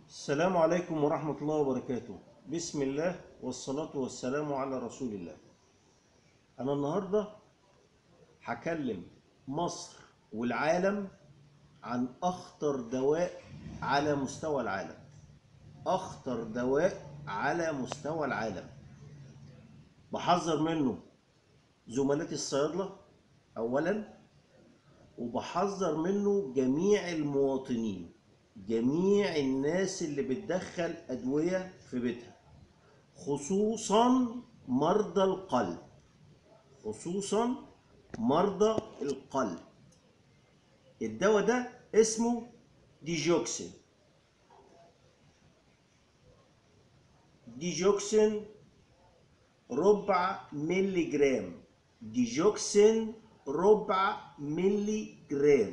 السلام عليكم ورحمة الله وبركاته بسم الله والصلاة والسلام على رسول الله أنا النهاردة هكلم مصر والعالم عن أخطر دواء على مستوى العالم أخطر دواء على مستوى العالم بحذر منه زملاتي الصيادلة أولا وبحذر منه جميع المواطنين جميع الناس اللي بتدخل أدوية في بيتها خصوصا مرضى القلب خصوصا مرضى القلب الدواء ده اسمه ديجوكسين ديجوكسين ربع ملي جرام ديجوكسين ربع ملي جرام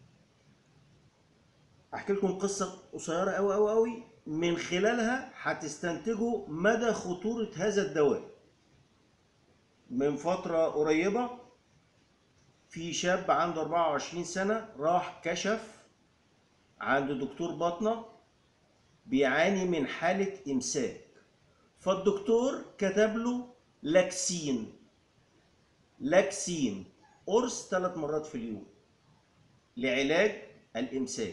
احكي لكم قصه قصيره قوي قوي قوي من خلالها هتستنتجوا مدى خطوره هذا الدواء من فتره قريبه في شاب عنده 24 سنه راح كشف عند دكتور باطنه بيعاني من حاله امساك فالدكتور كتب له لاكسين لاكسين قرص ثلاث مرات في اليوم لعلاج الامساك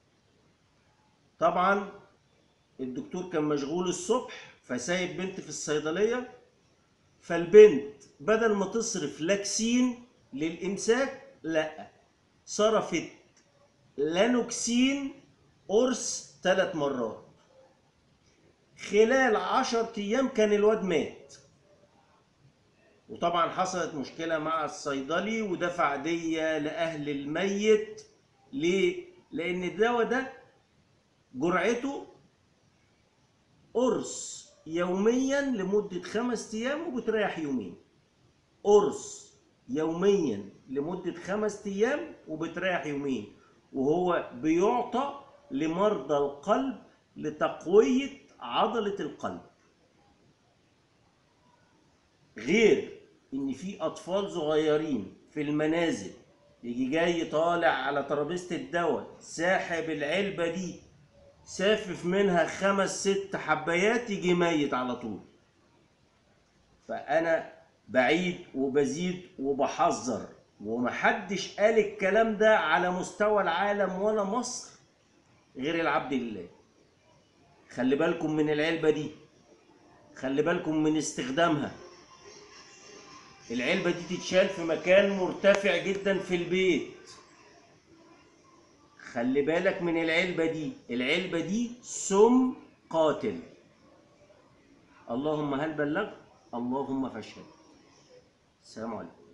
طبعا الدكتور كان مشغول الصبح فسايب بنت في الصيدلية فالبنت بدل ما تصرف لاكسين للإمساك لا صرفت لانوكسين قرص ثلاث مرات خلال عشر أيام كان الواد مات وطبعا حصلت مشكلة مع الصيدلي ودفع دية لأهل الميت ليه؟ لأن الدواء ده جرعته قرص يوميا لمدة خمس أيام وبتريح يومين قرص يوميا لمدة خمس أيام وبتريح يومين وهو بيعطى لمرضى القلب لتقوية عضلة القلب غير ان في اطفال صغيرين في المنازل يجي جاي طالع على ترابيزه الدواء ساحب العلبه دي سافف منها خمس ست حبايات يجي ميت على طول فانا بعيد وبزيد وبحذر ومحدش قال الكلام ده على مستوى العالم ولا مصر غير العبد لله خلي بالكم من العلبه دي خلي بالكم من استخدامها العلبة دي تتشال في مكان مرتفع جدا في البيت خلي بالك من العلبة دي العلبة دي سم قاتل اللهم هل بلغت اللهم فاشهد السلام عليكم